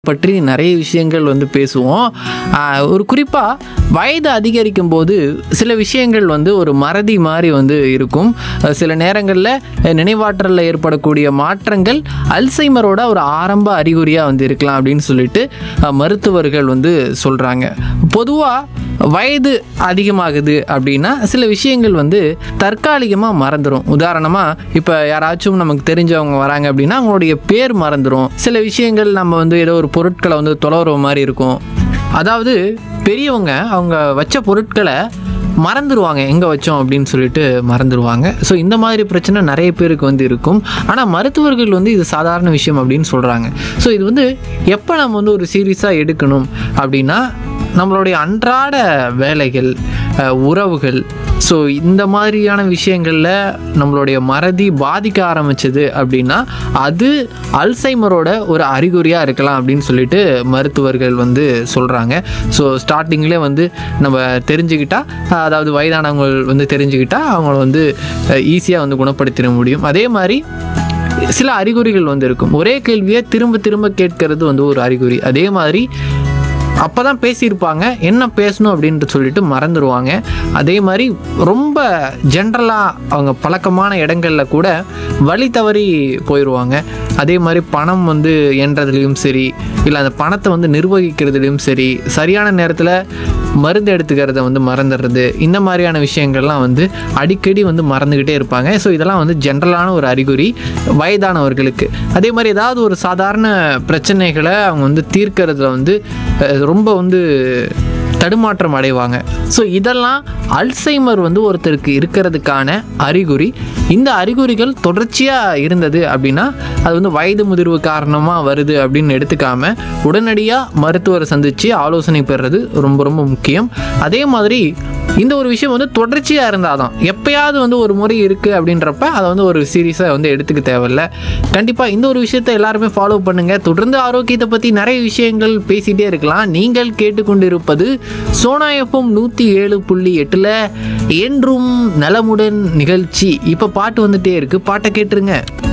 பற்றி நிறைய விஷயங்கள் வந்து பேசுவோம் ஆஹ் ஒரு குறிப்பாக வயது அதிகரிக்கும் போது சில விஷயங்கள் வந்து ஒரு மறதி மாதிரி வந்து இருக்கும் அஹ் சில நேரங்களில் நினைவாற்றலில் ஏற்படக்கூடிய மாற்றங்கள் அல்சைமரோட ஒரு ஆரம்ப அறிகுறியாக வந்து இருக்கலாம் அப்படின்னு சொல்லிட்டு அஹ் மருத்துவர்கள் வந்து சொல்கிறாங்க பொதுவாக வயது அதிகமாகுது அப்படின்னா சில விஷயங்கள் வந்து தற்காலிகமாக மறந்துடும் உதாரணமாக இப்போ யாராச்சும் நமக்கு தெரிஞ்சவங்க வராங்க அப்படின்னா அவங்களுடைய பேர் மறந்துடும் சில விஷயங்கள் நம்ம வந்து ஏதோ ஒரு பொருட்களை வந்து தொலைவுற மாதிரி இருக்கும் அதாவது பெரியவங்க அவங்க வச்ச பொருட்களை மறந்துடுவாங்க எங்கே வச்சோம் அப்படின்னு சொல்லிட்டு மறந்துடுவாங்க ஸோ இந்த மாதிரி பிரச்சனை நிறைய பேருக்கு வந்து இருக்கும் ஆனால் மருத்துவர்கள் வந்து இது சாதாரண விஷயம் அப்படின்னு சொல்கிறாங்க ஸோ இது வந்து எப்போ நம்ம வந்து ஒரு சீரியஸாக எடுக்கணும் அப்படின்னா நம்மளுடைய அன்றாட வேலைகள் அஹ், உறவுகள் ஸோ இந்த மாதிரியான விஷயங்களில் நம்மளுடைய மறதி பாதிக்க ஆரம்பிச்சது அப்படின்னா அது அல்சைமரோட ஒரு அறிகுறியாக இருக்கலாம் அப்படின்னு சொல்லிட்டு மருத்துவர்கள் வந்து சொல்கிறாங்க ஸோ ஸ்டார்டிங்லேயே வந்து நம்ம தெரிஞ்சுக்கிட்டா அஹ், அதாவது வயதானவங்க வந்து தெரிஞ்சுக்கிட்டா அவங்கள வந்து ஈஸியாக வந்து குணப்படுத்திட முடியும் அதே மாதிரி சில அறிகுறிகள் வந்து இருக்கும் ஒரே கேள்வியை திரும்ப திரும்ப கேட்கறது வந்து ஒரு அறிகுறி அதே மாதிரி அப்போ தான் பேசியிருப்பாங்க என்ன பேசணும் அப்படின்ட்டு சொல்லிட்டு மறந்துடுவாங்க அதே மாதிரி ரொம்ப ஜென்ரலாக அவங்க பழக்கமான இடங்களில் கூட வழி தவறி போயிடுவாங்க அதே மாதிரி பணம் வந்து எண்றதுலேயும் சரி இல்லை அந்த பணத்தை வந்து நிர்வகிக்கிறதுலையும் சரி சரியான நேரத்தில் மருந்து எடுத்துக்கிறத வந்து மறந்துடுறது இந்த மாதிரியான விஷயங்கள்லாம் வந்து அடிக்கடி வந்து மறந்துக்கிட்டே இருப்பாங்க ஸோ இதெல்லாம் வந்து ஜென்ரலான ஒரு அறிகுறி வயதானவர்களுக்கு அதே மாதிரி ஏதாவது ஒரு சாதாரண பிரச்சனைகளை அவங்க வந்து தீர்க்கறதுல வந்து அஹ், ரொம்ப வந்து தடுமாற்றம் அடைவாங்க ஸோ இதெல்லாம் அல்சைமர் வந்து ஒருத்தருக்கு இருக்கிறதுக்கான அறிகுறி இந்த அறிகுறிகள் தொடர்ச்சியாக இருந்தது அப்படின்னா அது வந்து வயது முதிர்வு காரணமாக வருது அப்படின்னு எடுத்துக்காம உடனடியாக மருத்துவரை சந்தித்து ஆலோசனை பெறுறது ரொம்ப ரொம்ப முக்கியம் அதே மாதிரி இந்த ஒரு விஷயம் வந்து தொடர்ச்சியாக இருந்தால் தான் எப்பயாவது வந்து ஒரு முறை இருக்குது அப்படின்றப்ப அதை வந்து ஒரு சீரியஸாக வந்து எடுத்துக்க தேவையில்ல கண்டிப்பாக இந்த ஒரு விஷயத்தை எல்லாருமே ஃபாலோ பண்ணுங்கள் தொடர்ந்து ஆரோக்கியத்தை பற்றி நிறைய விஷயங்கள் பேசிகிட்டே இருக்கலாம் நீங்கள் கேட்டுக்கொண்டிருப்பது சோனா எஃப்எம் நூற்றி ஏழு புள்ளி எட்டில் என்றும் நலமுடன் நிகழ்ச்சி இப்போ பாட்டு வந்துட்டே இருக்குது பாட்டை கேட்டுருங்க